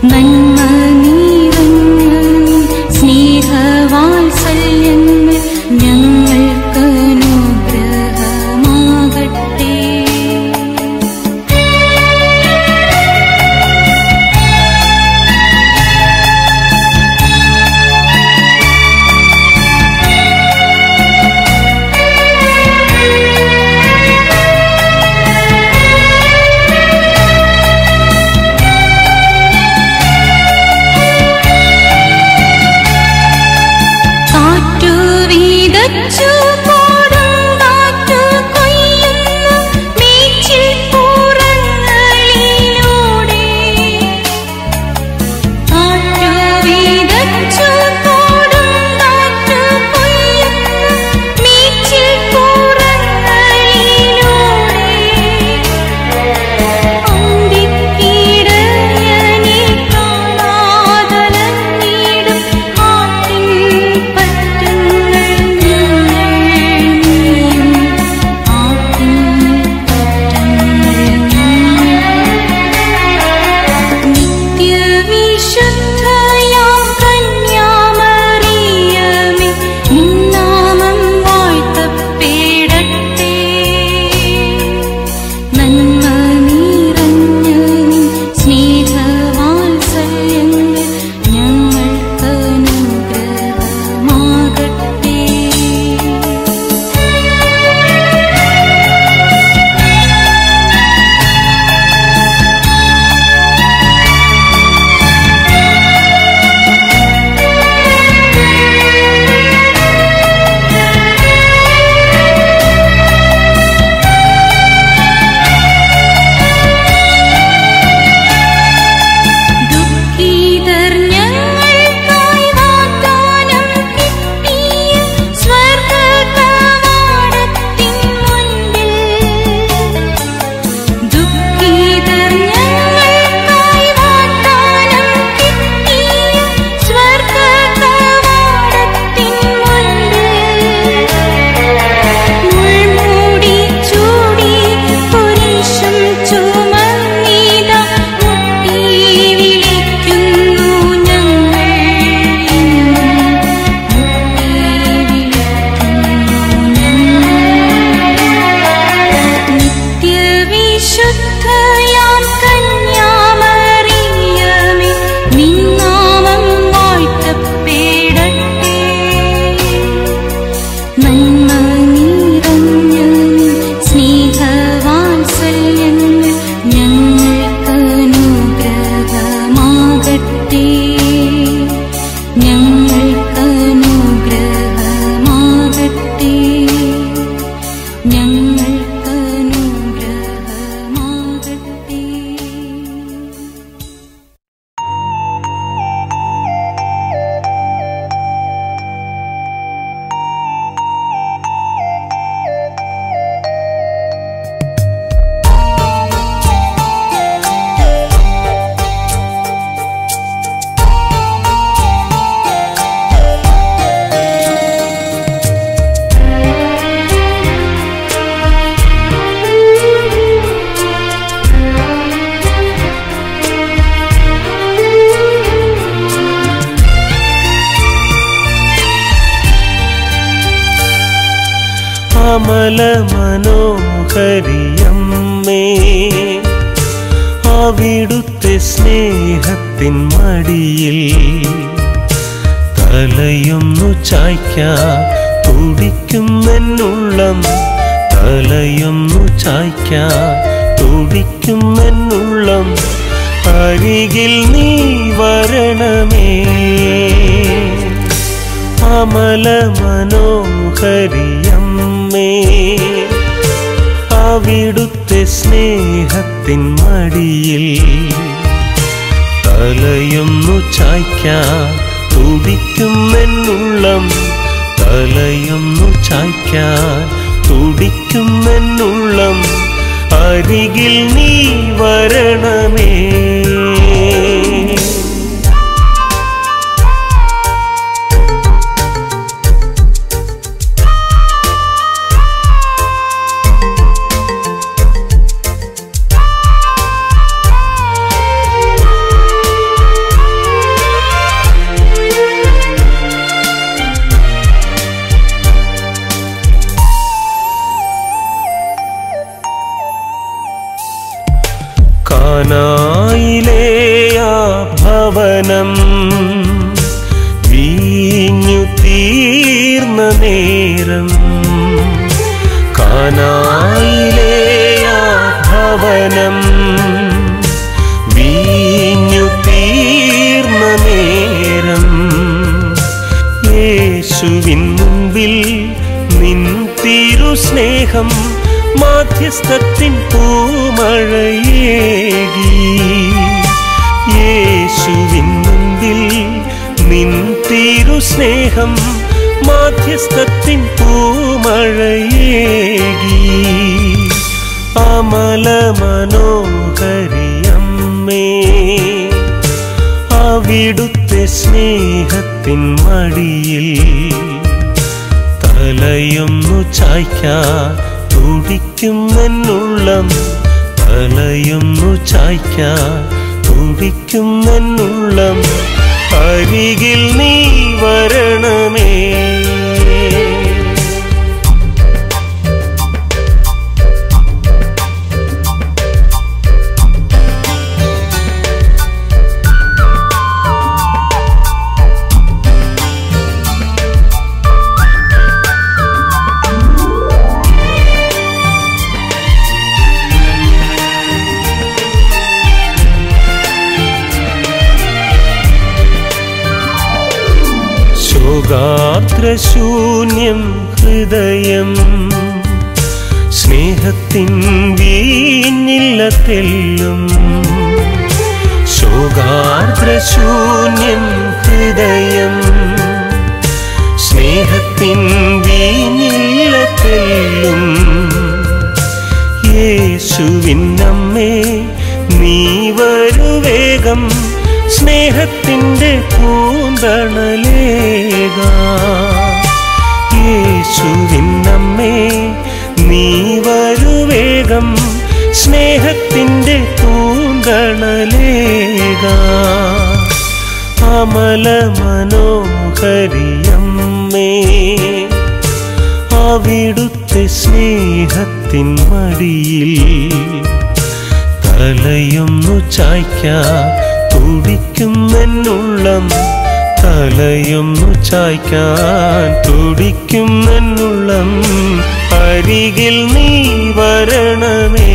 നന്മ നിറഞ്ഞ നിൻ സ്നേഹവാത്സല്യങ്ങൾ ഞങ്ങൾക്ക് അനുഗ്രഹമാകട്ടെ കാറ്റു വീതച്ചു കൊടുങ്കാറ്റു കൊയ്യുന്ന മേച്ചിൽപ്പുറങ്ങളിലൂടെ. കാറ്റു വീതച്ചു കൊടുങ്കാറ്റു കൊയ്യുന്ന മേച്ചിൽപ്പുറങ്ങളിലൂടെ. അന്തിക്കിടയനെ കാണാതലഞ്ഞിടും ആട്ടിൻ പറ്റങ്ങൾ ഞങ്ങൾ നീയും. ആട്ടിൻ പറ്റങ്ങൾ ഞങ്ങൾ. നിത്യവിശുദ്ധയാം കന്യാമറിയമേ, നിന്നാമം വാഴ്ത്തപ്പെടട്ടെ. നന്മ നിറഞ്ഞ നിൻ സ്നേഹവാത്സല്യങ്ങൾ ഞങ്ങൾക്ക് അനുഗ്രഹമാകട്ടെ ദുഃഖിതർ ഞങ്ങൾക്കായി വാഗ്ദാനം കിട്ടിയ സ്വർഗ്ഗകവാടത്തിൻ മുൻപിൽ. ദുഃഖിതർ ഞങ്ങൾക്കായി വാഗ്ദാനം കിട്ടിയ സ്വർഗ്ഗകവാടത്തിൻ മുൻപിൽ. മുൾമുടി ചൂടി കുരിശും ചുമന്നിതാ മുട്ടി വിളിക്കുന്നു ഞങ്ങൾ ഇന്നും. മുട്ടി വിളിക്കുന്നു ഞങ്ങൾ. നിത്യവിശുദ്ധയാം കന്യാമറിയമേ, നിന്നാമം വാഴ്ത്തപ്പെടട്ടെ നന്മ നിറഞ്ഞ നിൻ സ്നേഹവാത്സല്യങ്ങൾ ഞങ്ങൾക്ക് അനുഗ്രഹമാകട്ടെ ഞങ്ങൾക്ക് അനുഗ്രഹമാകട്ടെ ഞങ്ങൾക്ക് അനുഗ്രഹമാകട്ടെ അമല മനോഹരിയമ്മേ അവിടുത്തെ സ്നേഹത്തിൻ മടിയിൽ തലയൊന്നു ചായ്ക്കാൻ തുടിക്കുമെന്നുള്ളം തലയൊന്നു ചായ്ക്കാൻ തുടിക്കുമെന്നുള്ളം അരികിൽ നീ വരണമേ അമല മനോഹരിയമ്മേ അവിടുത്തെ സ്നേഹത്തിൻ മടിയിൽ തലയൊന്നു ചായ്ക്കാൻ തുടിക്കുമെന്നുള്ളം തലയൊന്നു ചായ്ക്കാൻ തുടിക്കുമെന്നുള്ളം അരികിൽ നീ വരണമേ ഭവനം വീഞ്ഞു തീർന്ന നേരം കാനായിലെ ആ ഭവനം വീഞ്ഞു തീർന്ന നേരം യേശുവിൻ മുൻപിൽ നിൻ തിരുസ്നേഹം മാധ്യസ്ഥത്തിൻ പൂമഴയേകി യേശുവിൻ മുൻപിൽ നിൻ തിരുസ്നേഹം മാധ്യസ്ഥത്തിൻ പൂമഴയേകി അമല മനോഹരിയമ്മേ അവിടുത്തെ സ്നേഹത്തിൻ മടിയിൽ തലയൊന്നു ചായ്ക്കാൻ തുടിക്കുമെന്നുള്ളം തലയൊന്നു ചായ്ക്കാൻ തുടിക്കുമെന്നുള്ളം അരികിൽ നീ വരണമേ ശോകാർദ്രശൂന്യം ഹൃദയം സ്നേഹത്തിൻ വീഞ്ഞില്ല തെല്ലും ശോകാർദ്രശൂന്യം ഹൃദയം സ്നേഹത്തിൻ വീഞ്ഞില്ല തെല്ലും യേശുവിൻ അമ്മേ നീ വരുവേഗം സ്നേഹത്തിൻ്റെ പൂന്തണലേക യേശുവിൻ അമ്മേ നീ വരുവേഗം സ്നേഹത്തിൻ്റെ പൂന്തണലേക അമല മനോഹരിയമ്മേ അവിടുത്തെ സ്നേഹത്തിൻ മടിയിൽ തലയൊന്നു ചായ്ക്കാൻ തുടിക്കുമെന്നുള്ളം തലയൊന്നു ചായ്ക്കാൻ തുടിക്കുമെന്നുള്ളം അരികിൽ നീ വരണമേ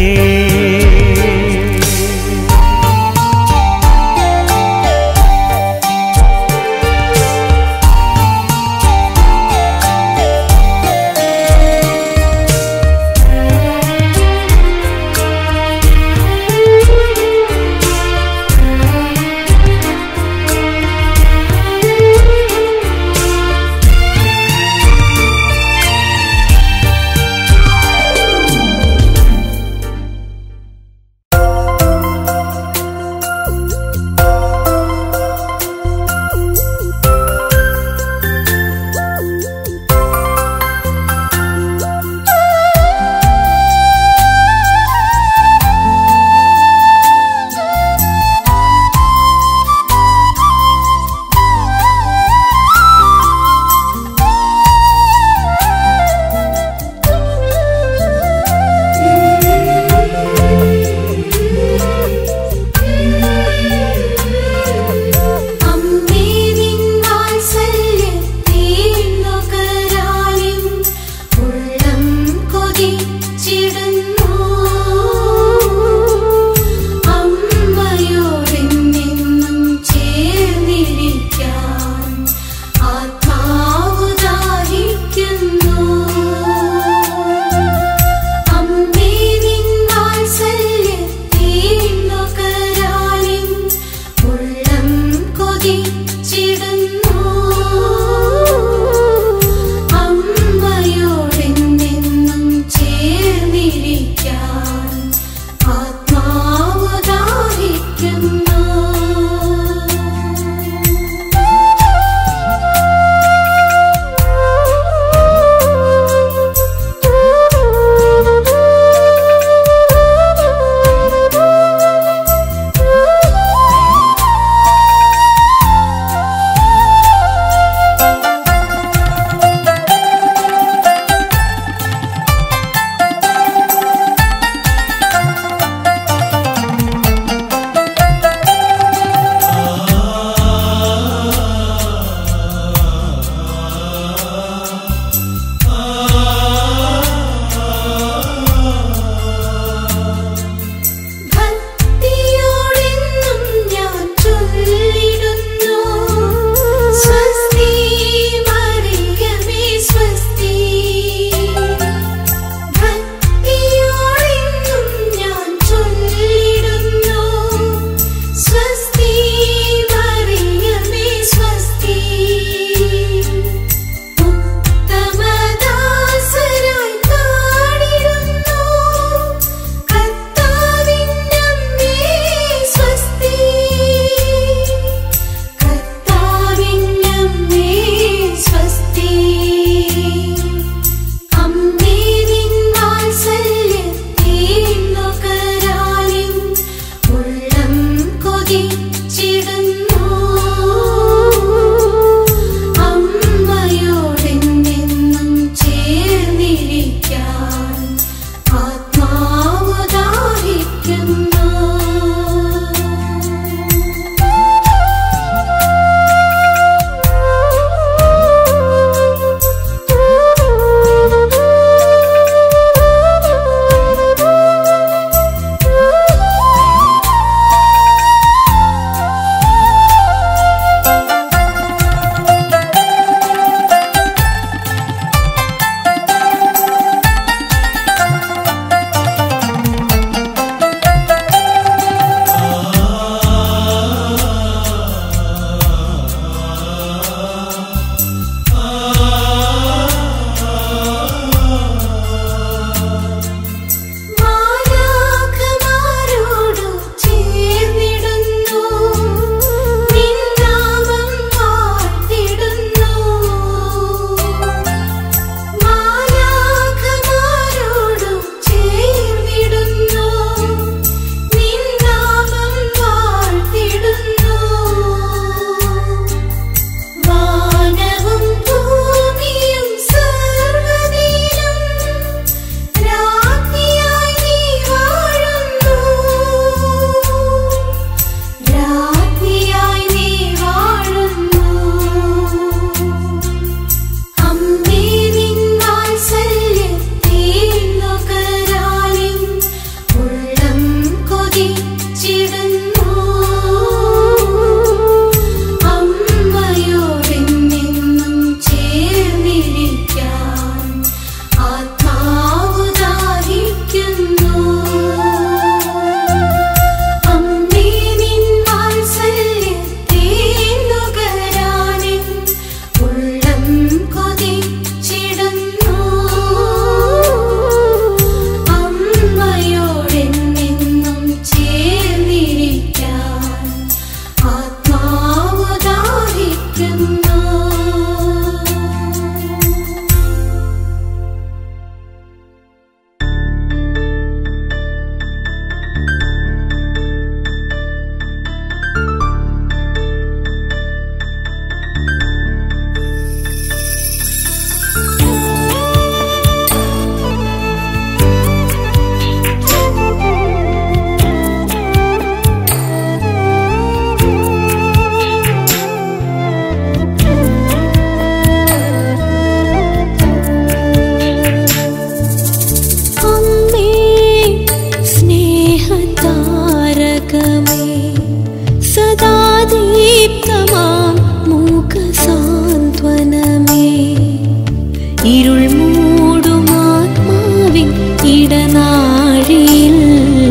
സദാദീപ്തമാം മൂകസാന്ത്വനമേ ഇരുൾ മൂടും ആത്മാവിൻ ഇടനാഴിയിൽ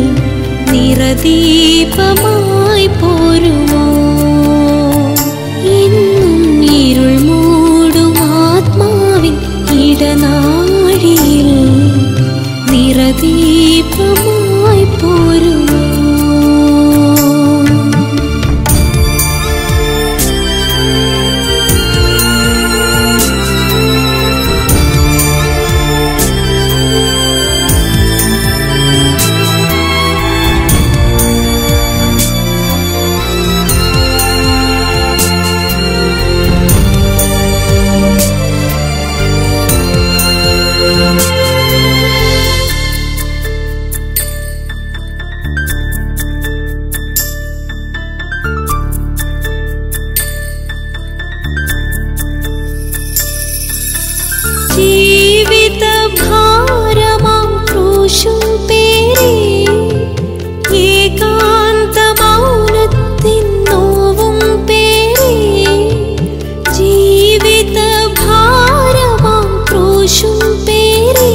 നിറദീപമായി പോരുമോ ഇന്നും ഇരുൾ മൂടും ആത്മാവിൻ ഇടനാഴിയിൽ നിറദീപമായി പോരുമോ ജീവിതഭാരമാം ക്രൂശും പേറി ഏകാന്തമൗനത്തിൻ നോവും പേറി ജീവിതഭാരമാം ക്രൂശും പേറി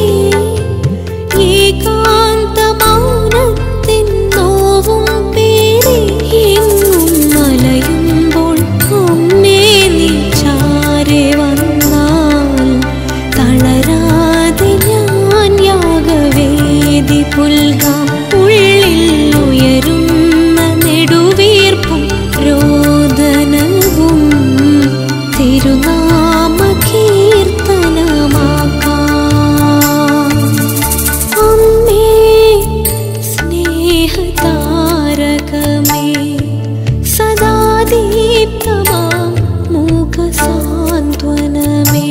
ഏകാന്തമൗനത്തിൻ നോവും പേറി എങ്ങും മലയുമ്പോൾ അമ്മേ നീ ചാരെ വന്നാൽ തളരാതെ ഞാൻ യാഗവേദി പുൽകാം ഉള്ളിൽ ഉയരുന്ന നെടുവീർപ്പും രോദനവും തിരുനാമ കീർത്തനമാക്കാം അമ്മേ സ്നേഹതാരകമേ സദാ ദീപ്തമാം മൂകസാന്ത്വനമേ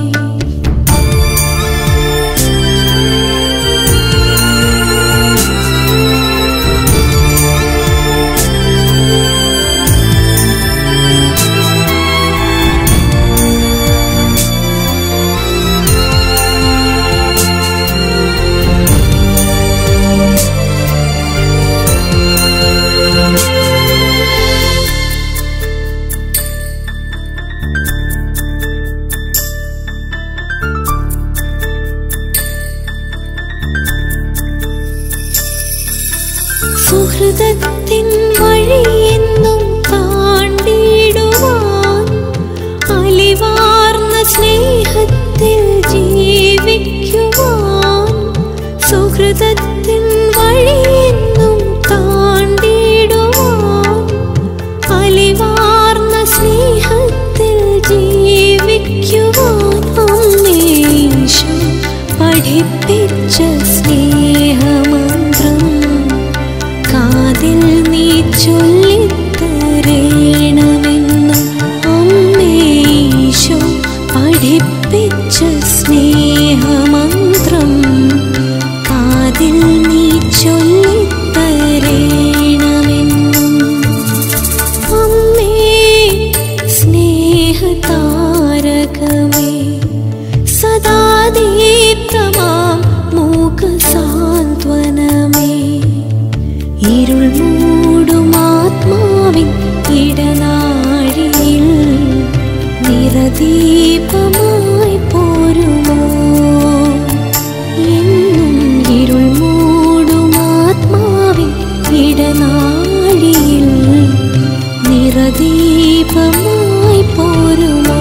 സുഹൃതത്തിൻ വഴിയെന്നും താണ്ടിടുവാൻ അലിവാർന്ന സ്നേഹത്തിൽ ജീവിക്കുവാൻ സുഹൃതത്തിൻ വഴിയെന്നും താണ്ടിടുവാൻ അലിവാർന്ന സ്നേഹത്തിൽ ജീവിക്കുവാൻ അമ്മേശു പഠിപ്പിച്ച സ്നേഹമന്ത്രം കാതിൽ നീ ചൊല്ലിത്തരേണമെന്നും അമ്മേശു പഠിപ്പിച്ച സ്നേഹമന്ത്രം കാതിൽ നീ ചൊല്ലിത്തരേണമെന്നും അമ്മേ സ്നേഹതാരകമേ സദാ ദീപ്തമാം മൂകസാന്ത്വനമേ ഇരുൾ മൂടും ആത്മാവിൻ ഇടനാഴിയിൽ നിറദീപമായി പോരുമോ എന്നും ഇരുൾ മൂടും ആത്മാവിൻ ഇടനാഴിയിൽ നിറദീപമായി പോരുമോ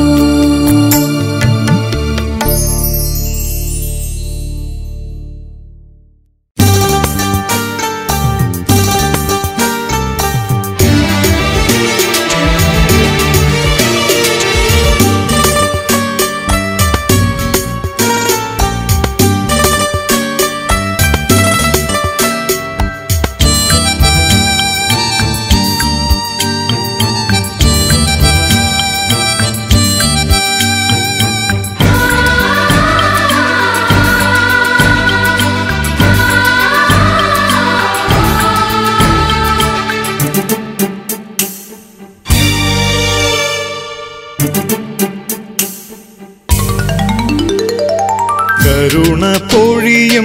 കരുണ പൊഴിയും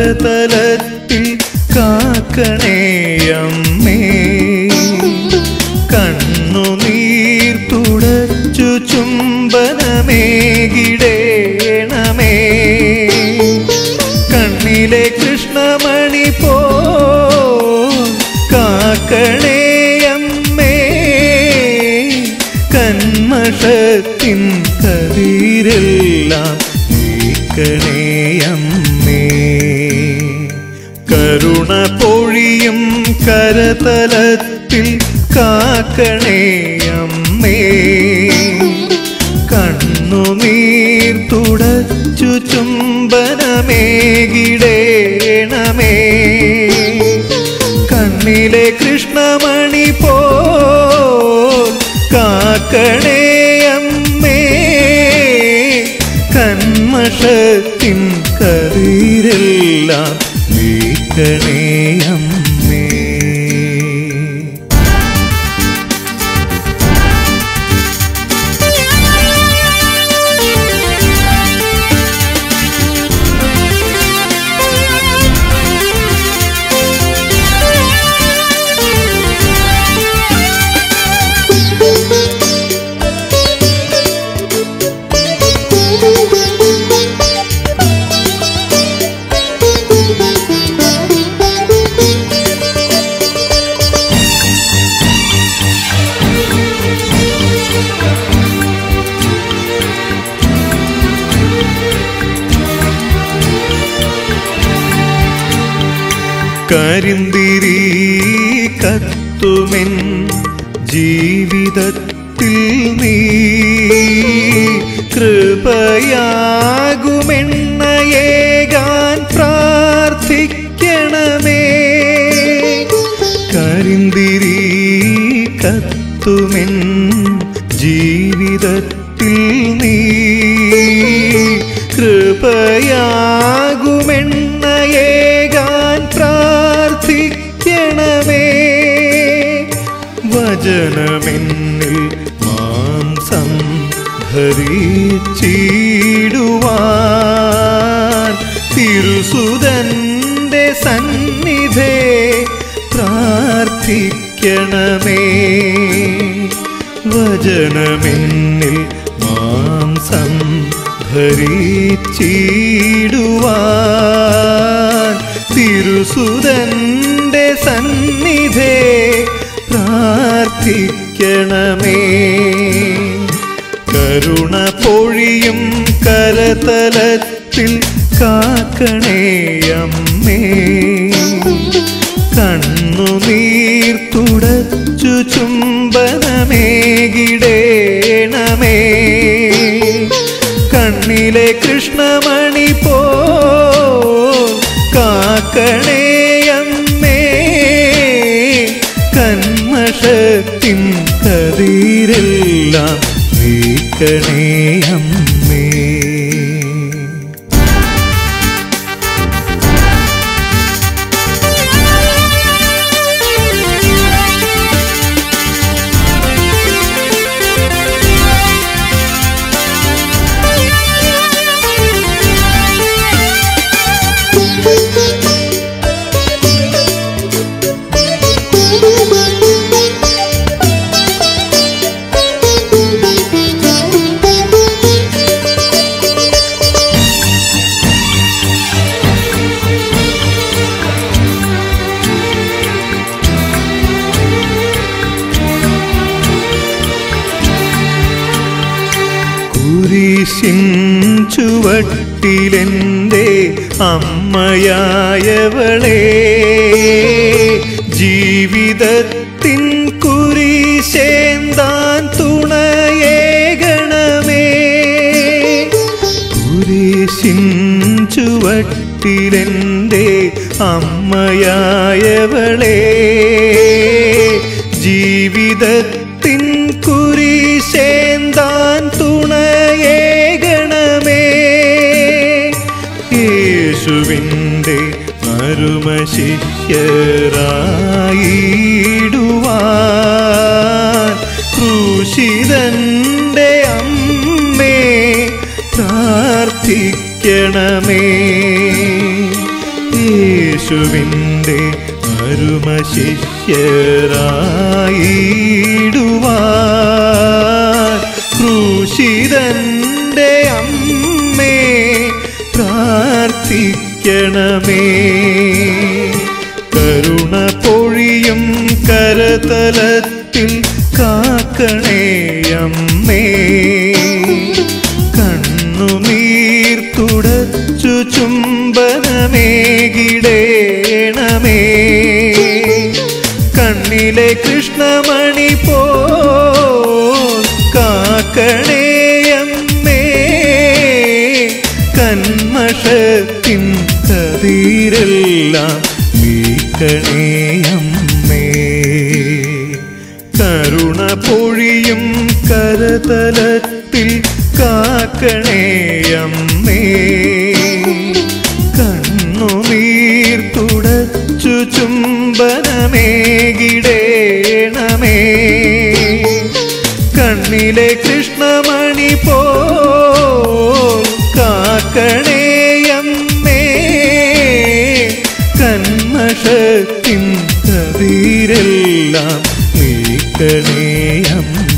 കരതലത്തിൽ കാക്കണേ അമ്മേ കന്മഷത്തിൻ കതിരെല്ലാം നീക്കണേയമ്മേ കരുണ പൊഴിയും കരതലത്തിൽ കാക്കണേയമ്മേ കണ്ണുനീർ തുടച്ചു ചുംബനമേകിടേണമേ കണ്ണിലെ കൃഷ്ണമണി പോൽ കാക്കണേ അമ്മേ കന്മഷത്തിൻ കതിരെല്ലാം നീക്കണേ അമ്മേ കരിന്തിരി കത്തുമെൻ ജീവിതത്തിൽ നീ കൃപയാകുമെണ്ണയേകാൻ പ്രാർത്ഥിക്കണമേ കരിന്തിരി കത്തുമെൻ ജീവിതത്തിൽ നീ കൃപയാകുമെണ്ണയേകാൻ പ്രാർത്ഥിക്കണമേ വചനമെന്നിൽ മാംസം ധരിച്ചിടുവാൻ തിരുസുതന്റെ സന്നിധേ പ്രാർത്ഥിക്കണമേ വചനമെന്നിൽ മാംസം ധരിച്ചിടുവാൻ തിരുസുതന്റെ സന്നിധേ പ്രാർത്ഥിക്കണമേ കരുണ പൊഴിയും കരതലത്തിൽ കാക്കണേ അമ്മേ കണ്ണുനീർ തുടച്ചു ചുംബനമേകിടേണമേ കണ്ണിലെ കൃഷ്ണമണി പോ കാക്കണേ അമ്മേ കന്മഷത്തിൻ കതിരെല്ലാം നീക്കണേ അമ്മേ കുരിശിൻ ചുവട്ടിലെൻ്റെ അമ്മയായവളെ ജീവിതത്തിൻ കുരിശേന്താൻ തുണയേകണമേ കുരിശിൻ ചുവട്ടിലെൻ്റെ അമ്മയായവളെ ജീവിതത്തിൻ കുരിശേന്താൻ തുണയേകണമേ യേശുവിൻ്റെ മരുമശിഷ്യരായിടുവാൻ ക്രൂശിതന്റെ അമ്മേ പ്രാർത്ഥിക്കണമേ യേശുവിൻ്റെ മരുമശിഷ്യരായിടുവാൻ ക്രൂശിതന്റെ അമ്മേ പ്രാർത്ഥിക്കണമേ കരുണ പൊഴിയും കരതലത്തിൽ കാക്കണേ അമ്മേ കണ്ണുനീർ തുടച്ചു ചുംബനമേകിടേണമേ കണ്ണിലെ കൃഷ്ണമണി പോ കാക്കണേ അമ്മേ കന്മഷത്തിൻ കതിരെല്ലാം നീക്കണേ അമ്മേ കരുണ പൊഴിയും കരതലത്തിൽ കാക്കണേ അമ്മേ കണ്ണുനീർ തുടച്ചു ചുംബനമേകിടേണമേ കണ്ണിലെ കൃഷ്ണമണി പോ കാക്കണേ അമ്മേ കന്മഷത്തിൻ കതിരെല്ലാം നീക്കണേ അമ്മേ